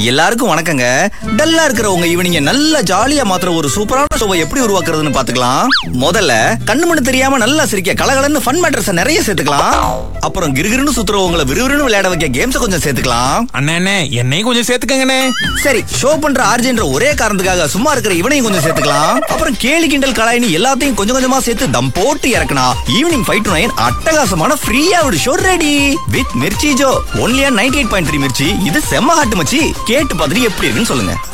எல்லாருக்கும் வணக்கங்க டல்லா இருக்கிற உங்க ஈவினிங்க நல்லா ஜாலியா மாத்திர ஒரு சூப்பரான ஷோவை எப்படி உருவாக்குறதுன்னு பாத்துக்கலாம் முதல்ல கண்ணு மண்ணு தெரியாம நல்லா சிரிக்க கலகலன்னு ஃபன் மேட்டர்ஸ் நிறைய சேர்த்துக்கலாம் அப்புறம் கிறுகிறுன்னு சுத்துறவங்களை விறுவிறுன்னு விளையாட வைக்க கேம்ஸ் கொஞ்சம் சேர்த்துக்கலாம் அண்ணே அண்ணே என்னையும் கொஞ்சம் சேர்த்துக்கங்கண்ணே சரி ஷோ பண்ற ஆர்ஜின்ற ஒரே காரணத்துக்காக சும்மா இருக்கிற இவனையும் கொஞ்சம் சேர்த்துக்கலாம் அப்புறம் கேலி கிண்டல் கலாயினி எல்லாத்தையும் கொஞ்சம் கொஞ்சமா சேர்த்து தம் போட்டு இறக்கனா ஈவினிங் ஃபைவ் டு நைன் அட்டகாசமான ஃப்ரீயா ஒரு show ready with Mirchi Jo ஒன்லியா ninety eight point three Mirchi இது செம்ம ஹாட்டு மச்சி கேட்டு பார்த்துட்டு எப்படி இருக்குன்னு சொல்லுங்க